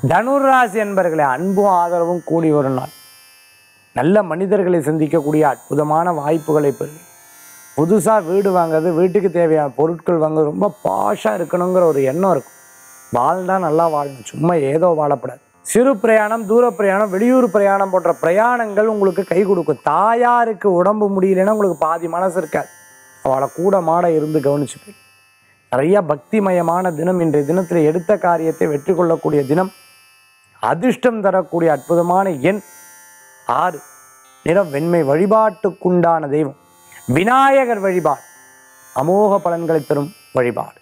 தனுராசி என்பர்களே அன்பும் ஆதரவும் கூடி ஒரு நாள் நல்ல மனிதர்களை சந்திக்கக்கூடிய அற்புதமான வாய்ப்புகளை பெறுவீங்க புதுசாக வீடு வாங்குறது வீட்டுக்கு தேவையான பொருட்கள் வாங்குறது ரொம்ப பாஷாக இருக்கணுங்கிற ஒரு எண்ணம் இருக்கும் வாழ்ந்தா நல்லா வாழணும் சும்மா ஏதோ வாழப்படாது சிறு பிரயாணம் தூர பிரயாணம் வெளியூர் பிரயாணம் போன்ற பிரயாணங்கள் உங்களுக்கு கை கொடுக்கும் தாயாருக்கு உடம்பு முடியலன்னா உங்களுக்கு பாதி மனசு இருக்காது அவளை கூட மாட இருந்து கவனிச்சுப்பேன் நிறைய பக்திமயமான தினம் இன்றைய தினத்தில் எடுத்த காரியத்தை வெற்றி கொள்ளக்கூடிய தினம் அதிர்ஷ்டம் தரக்கூடிய அற்புதமான எண் ஆறு நிறம் வெண்மை வழிபாட்டுக்குண்டான தெய்வம் விநாயகர் வழிபாடு அமோக பலன்களை தரும் வழிபாடு